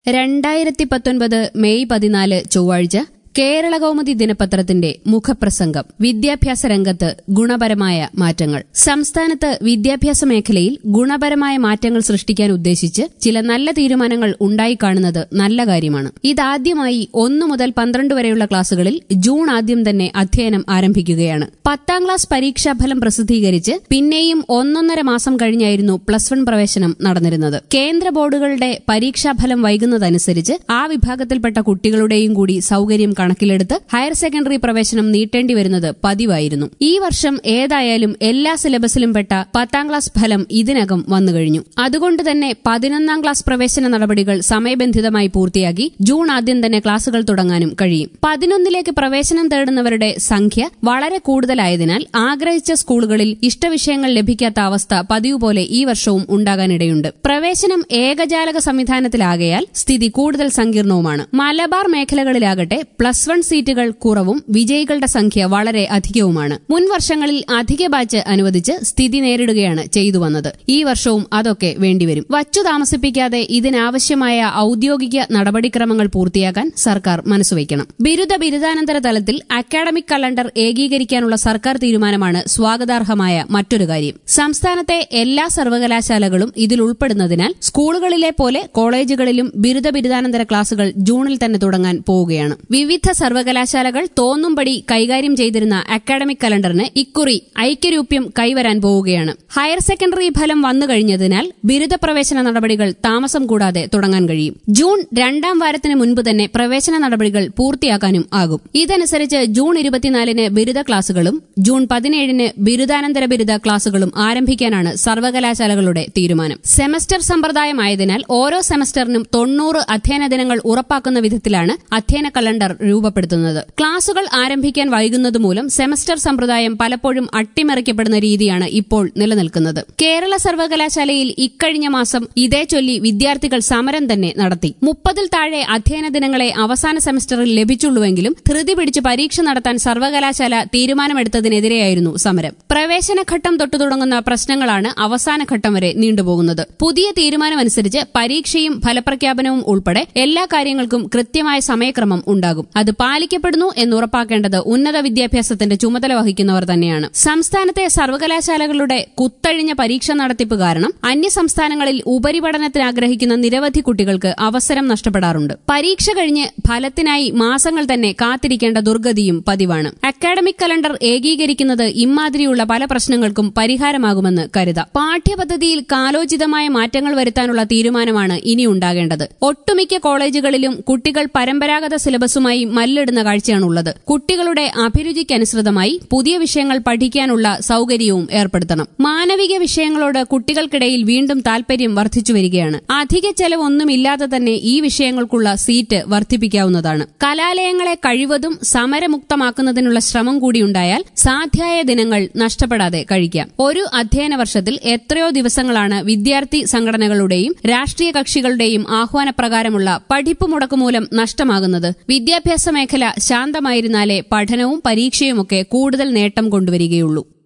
രണ്ടായിരത്തി പത്തൊൻപത് മെയ് പതിനാല് ചൊവ്വാഴ്ച കേരള കൗമുദി ദിനപത്രത്തിന്റെ മുഖപ്രസംഗം വിദ്യാഭ്യാസ രംഗത്ത് ഗുണപരമായ മാറ്റങ്ങൾ സംസ്ഥാനത്ത് വിദ്യാഭ്യാസ മേഖലയിൽ ഗുണപരമായ മാറ്റങ്ങൾ സൃഷ്ടിക്കാൻ ഉദ്ദേശിച്ച് ചില നല്ല തീരുമാനങ്ങൾ ഉണ്ടായിക്കാണുന്നത് നല്ല കാര്യമാണ് ഇതാദ്യമായി ഒന്നു മുതൽ പന്ത്രണ്ട് വരെയുള്ള ക്ലാസുകളിൽ ജൂൺ ആദ്യം തന്നെ അധ്യയനം ആരംഭിക്കുകയാണ് പത്താം ക്ലാസ് പരീക്ഷാഫലം പ്രസിദ്ധീകരിച്ച് പിന്നെയും ഒന്നൊന്നര മാസം കഴിഞ്ഞായിരുന്നു പ്ലസ് വൺ പ്രവേശനം നടന്നിരുന്നത് കേന്ദ്ര ബോർഡുകളുടെ പരീക്ഷാഫലം വൈകുന്നതനുസരിച്ച് ആ വിഭാഗത്തിൽപ്പെട്ട കുട്ടികളുടെയും കൂടി സൌകര്യം കണക്കിലെടുത്ത് ഹയർ സെക്കൻഡറി പ്രവേശനം നീട്ടേണ്ടി വരുന്നത് പതിവായിരുന്നു ഈ വർഷം ഏതായാലും എല്ലാ സിലബസിലും പെട്ട പത്താം ക്ലാസ് ഫലം ഇതിനകം വന്നുകഴിഞ്ഞു അതുകൊണ്ട് തന്നെ പതിനൊന്നാം ക്ലാസ് പ്രവേശന നടപടികൾ സമയബന്ധിതമായി പൂർത്തിയാക്കി ജൂൺ ആദ്യം തന്നെ ക്ലാസുകൾ തുടങ്ങാനും കഴിയും പതിനൊന്നിലേക്ക് പ്രവേശനം തേടുന്നവരുടെ സംഖ്യ വളരെ കൂടുതലായതിനാൽ ആഗ്രഹിച്ച സ്കൂളുകളിൽ ഇഷ്ടവിഷയങ്ങൾ ലഭിക്കാത്ത അവസ്ഥ പതിവ് പോലെ ഈ വർഷവും ഉണ്ടാകാനിടയുണ്ട് പ്രവേശനം ഏകജാലക സംവിധാനത്തിലാകയാൽ സ്ഥിതി കൂടുതൽ സങ്കീർണവുമാണ് മലബാർ മേഖലകളിലാകട്ടെ പ്ലസ് വൺ സീറ്റുകൾ കുറവും വിജയികളുടെ സംഖ്യ വളരെ അധികവുമാണ് മുൻ വർഷങ്ങളിൽ അധിക ബാച്ച് അനുവദിച്ച് സ്ഥിതി നേരിടുകയാണ് ചെയ്തു വന്നത് ഈ വർഷവും അതൊക്കെ വേണ്ടിവരും വച്ചു താമസിപ്പിക്കാതെ ഇതിനാവശ്യമായ ഔദ്യോഗിക നടപടിക്രമങ്ങൾ പൂർത്തിയാക്കാൻ സർക്കാർ മനസ്സുവയ്ക്കണം ബിരുദ ബിരുദാനന്തര തലത്തിൽ അക്കാഡമിക് കലണ്ടർ ഏകീകരിക്കാനുള്ള സർക്കാർ തീരുമാനമാണ് സ്വാഗതാർഹമായ മറ്റൊരു കാര്യം സംസ്ഥാനത്തെ എല്ലാ സർവകലാശാലകളും ഇതിൽ ഉൾപ്പെടുന്നതിനാൽ സ്കൂളുകളിലെ പോലെ കോളേജുകളിലും ബിരുദ ബിരുദാനന്തര ക്ലാസുകൾ ജൂണിൽ തന്നെ തുടങ്ങാൻ പോവുകയാണ് വിവിധ സർവകലാശാലകൾ തോന്നുംപടി കൈകാര്യം ചെയ്തിരുന്ന അക്കാഡമിക് കലണ്ടറിന് ഇക്കുറി ഐക്യരൂപ്യം കൈവരാൻ പോവുകയാണ് ഹയർ സെക്കൻഡറി ഫലം വന്നു കഴിഞ്ഞതിനാൽ ബിരുദ പ്രവേശന നടപടികൾ താമസം കൂടാതെ തുടങ്ങാൻ കഴിയും ജൂൺ രണ്ടാം വാരത്തിന് മുൻപ് തന്നെ പ്രവേശന നടപടികൾ പൂർത്തിയാക്കാനും ആകും ഇതനുസരിച്ച് ജൂൺ ഇരുപത്തിനാലിന് ബിരുദ ക്ലാസുകളും ജൂൺ പതിനേഴിന് ബിരുദാനന്തര ബിരുദ ക്ലാസുകളും ആരംഭിക്കാനാണ് സർവകലാശാലകളുടെ തീരുമാനം സെമസ്റ്റർ സമ്പ്രദായമായതിനാൽ ഓരോ സെമസ്റ്ററിനും തൊണ്ണൂറ് അധ്യയന ദിനങ്ങൾ ഉറപ്പാക്കുന്ന വിധത്തിലാണ് അധ്യയന കലണ്ടർ രൂപപ്പെടുത്തുന്നത് ക്ലാസുകൾ ആരംഭിക്കാൻ വൈകുന്നതുമൂലം സെമസ്റ്റർ സമ്പ്രദായം പലപ്പോഴും അട്ടിമറിക്കപ്പെടുന്ന രീതിയാണ് ഇപ്പോൾ നിലനിൽക്കുന്നത് കേരള സർവകലാശാലയിൽ ഇക്കഴിഞ്ഞ മാസം ഇതേ ചൊല്ലി വിദ്യാർത്ഥികൾ സമരം തന്നെ നടത്തി മുപ്പതിൽ താഴെ അധ്യയന ദിനങ്ങളെ അവസാന സെമസ്റ്ററിൽ ലഭിച്ചുള്ളൂവെങ്കിലും ധൃതി പിടിച്ച് പരീക്ഷ നടത്താൻ സർവകലാശാല തീരുമാനമെടുത്തതിനെതിരെയായിരുന്നു സമരം പ്രവേശനഘട്ടം തൊട്ടു തുടങ്ങുന്ന പ്രശ്നങ്ങളാണ് അവസാന ഘട്ടം വരെ നീണ്ടുപോകുന്നത് പുതിയ തീരുമാനമനുസരിച്ച് പരീക്ഷയും ഫലപ്രഖ്യാപനവും ഉൾപ്പെടെ എല്ലാ കാര്യങ്ങൾക്കും കൃത്യമായ സമയക്രമം ഉണ്ടാകും അത് പാലിക്കപ്പെടുന്നു എന്ന് ഉറപ്പാക്കേണ്ടത് ഉന്നത വിദ്യാഭ്യാസത്തിന്റെ ചുമതല വഹിക്കുന്നവർ തന്നെയാണ് സംസ്ഥാനത്തെ സർവകലാശാലകളുടെ കുത്തഴിഞ്ഞ പരീക്ഷ നടത്തിപ്പ് കാരണം അന്യസംസ്ഥാനങ്ങളിൽ ഉപരിപഠനത്തിന് ആഗ്രഹിക്കുന്ന നിരവധി കുട്ടികൾക്ക് അവസരം നഷ്ടപ്പെടാറുണ്ട് പരീക്ഷ കഴിഞ്ഞ് ഫലത്തിനായി മാസങ്ങൾ തന്നെ കാത്തിരിക്കേണ്ട ദുർഗതിയും പതിവാണ് അക്കാഡമിക് കലണ്ടർ ഏകീകരിക്കുന്നത് ഇമാതിരിയുള്ള പല പ്രശ്നങ്ങൾക്കും പരിഹാരമാകുമെന്ന് കരുതാം പാഠ്യപദ്ധതിയിൽ കാലോചിതമായ മാറ്റങ്ങൾ വരുത്താനുള്ള തീരുമാനമാണ് ഇനി ഉണ്ടാകേണ്ടത് ഒട്ടുമിക്ക കോളേജുകളിലും കുട്ടികൾ പരമ്പരാഗത സിലബസുമായി മല്ലിടുന്ന കാഴ്ചയാണുള്ളത് കുട്ടികളുടെ അഭിരുചിക്കനുസൃതമായി പുതിയ വിഷയങ്ങൾ പഠിക്കാനുള്ള സൌകര്യവും ഏർപ്പെടുത്തണം മാനവിക വിഷയങ്ങളോട് കുട്ടികൾക്കിടയിൽ വീണ്ടും താൽപര്യം വർദ്ധിച്ചു വരികയാണ് അധിക ചെലവൊന്നുമില്ലാതെ തന്നെ ഈ വിഷയങ്ങൾക്കുള്ള സീറ്റ് വർദ്ധിപ്പിക്കാവുന്നതാണ് കലാലയങ്ങളെ കഴിവതും സമരമുക്തമാക്കുന്നതിനുള്ള ശ്രമം കൂടിയുണ്ടായാൽ സാധ്യായ ദിനങ്ങൾ നഷ്ടപ്പെടാതെ കഴിക്കാം ഒരു അധ്യയന വർഷത്തിൽ എത്രയോ ദിവസങ്ങളാണ് വിദ്യാർത്ഥി സംഘടനകളുടെയും രാഷ്ട്രീയ കക്ഷികളുടെയും ആഹ്വാനപ്രകാരമുള്ള പഠിപ്പ് മുടക്കുമൂലം നഷ്ടമാകുന്നത് വിദ്യാഭ്യാസ മേഖല ശാന്തമായിരുന്നാലേ പഠനവും പരീക്ഷയുമൊക്കെ കൂടുതൽ നേട്ടം കൊണ്ടുവരികയുള്ളൂ